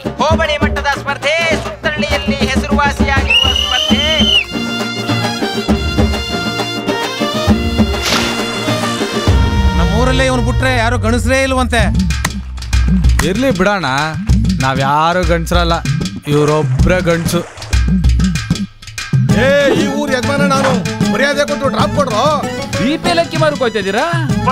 ಹೋಬಳಿ ಮಟ್ಟದ ಸ್ಪರ್ಧೆ ಸುತ್ತಳ್ಳಿಯಲ್ಲಿ ಹೆಸರುವಾಸಿಯಾಗಿರುವ ಸ್ಪರ್ಧೆ ನಮ್ಮೂರಲ್ಲೇ ಇವನು ಬಿಟ್ರೆ ಯಾರು ಗಣಸರೇ ಇಲ್ವಂತೆ ಇರ್ಲಿ ಬಿಡೋಣ ನಾವ್ಯಾರು ಗಂಡ್ಸರಲ್ಲ ಇವ್ರೊಬ್ರೇ ಗಂಡ್ಸು ಏ ಈ ಊರ್ ಯಜಮಾನ ನಾನು ಮರ್ಯಾದೆ ಕೊಟ್ಟು ಡ್ರಾಪ್ ಕೊಡ್ರು ಬಿ ಪಿ ಲಕ್ಕಿ ಮಾರ್ಕೋಯ್ತಾ ಇದ್ದೀರಾ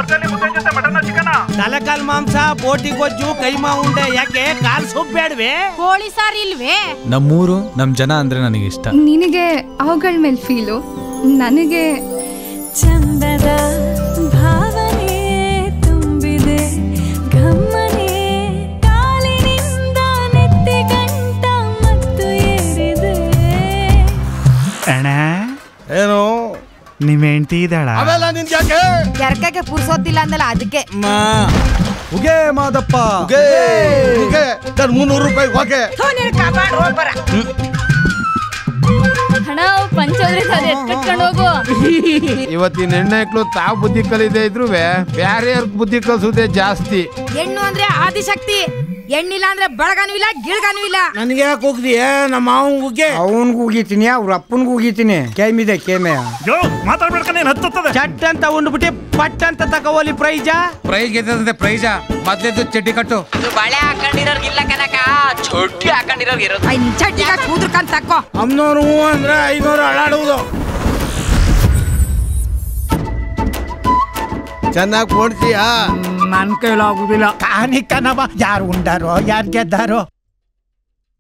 ತಲೆಕಾಲ್ ಮಾಂಸ ಬೋಟಿ ಗೊಜ್ಜು ಕೈಮಾ ಉಂಡೆ ಯಾಕೆ ಕಾಲ್ ಸೊಪ್ಪು ಬೇಡ್ವೆ ಕೋಳಿ ಸಾರು ಇಲ್ವೇ ನಮ್ಮೂರು ನಮ್ ಜನ ಅಂದ್ರೆ ನನಗೆ ಇಷ್ಟ ನಿನಗೆ ಅವುಗಳ ಮೇಲೆ ಫೀಲು ನನಗೆ ಚಂದದ ಭಾವನೆ ತುಂಬಿದೆ ಗಮ್ಮನೆ ಕಾಲಿನಿಂದ ನೆತ್ತಿ ಗಂಟ ಮತ್ತು ಏರಿದೆ ಅಣ್ಣ ಏನು ನಿಮ್ ಹೆಂಡತಿ ಇದ್ದಾಳ ಅವೆಲ್ಲ ನಿನ್ ಯಾಕೆ ಕೆರ್ಕಕ್ಕೆ ಪುರ್ಸೋತಿಲ್ಲ ಅಂದಲ್ಲ ಅದಕ್ಕೆ ಉಗೇ ಮಾದಪ್ಪ ಹೀಗೆ ಸರ್ ಮುನ್ನೂರು ರೂಪಾಯಿ ಓಕೆ ಹಣ ಪಂಚೋದ್ರೆ ಎತ್ಕಟ್ಕೊಂಡು ಹೋಗು ಇವತ್ತಿನ ಹೆಣ್ಣೈಕ್ಳು ತಾವು ಬುದ್ಧಿ ಕಲಿದೇ ಇದ್ರು ಬ್ಯಾರೆಯವ್ರ ಬುದ್ಧಿ ಕಲಿಸೋದೇ ಜಾಸ್ತಿ ಹೆಣ್ಣು ಅಂದ್ರೆ ಆದಿಶಕ್ತಿ ಹೆಣ್ಣಿಲ್ಲ ಅಂದ್ರೆ ಬಳಗನೂ ಇಲ್ಲ ಗಿಳ್ಗನೂ ಇಲ್ಲ ನನಗೆ ಯಾಕೆ ಹೋಗ್ದೀಯ ನಮ್ಮ ಮಾವನ್ ಉಗ್ಗೆ ಅವನ್ಗೂ ಉಗಿತೀನಿ ಅವ್ರ ಅಪ್ಪನ್ಗೂ ಉಗಿತೀನಿ ಕೇಮಿದೆ ಕೇಮೆಯ ಮಾತಾಡ್ಬೇಡ್ಕನೆ ಹತ್ತದ ಚಟ್ ಅಂತ ಉಂಡ್ಬಿಟ್ಟು ಪಟ್ ಅಂತ ತಗೋಲಿ ಪ್ರೈಜ ಪ್ರೈಸ್ ಗೆದ್ದಂತೆ ಪ್ರೈಜ ಮೊದ್ಲೆದ್ದು ಚಡ್ಡಿ ಕಟ್ಟು ಇದು ಬಳೆ ಹಾಕೊಂಡಿರೋರ್ಗಿಲ್ಲ ಕನಕ ಚೊಟ್ಟಿ ಹಾಕೊಂಡಿರೋರ್ಗೆ ಇರೋದು ಐ ನಿನ್ ಚಡ್ಡಿಗ ಕೂದ್ರಕಂತ ತಕ್ಕೋ ಅಮ್ನೋರು ಹೂ ಅಂದ್ರೆ ಐನೂರು ಅಳಾಡುವುದು ಚೆನ್ನಾಗಿ ಕೊಡ್ತೀಯಾ ನನ್ ಕೈಲಾಗುದಿಲ್ಲ ಕಾಣಿ ಕನವ ಯಾರು ಉಂಡಾರೋ ಯಾರು ಗೆದ್ದಾರೋ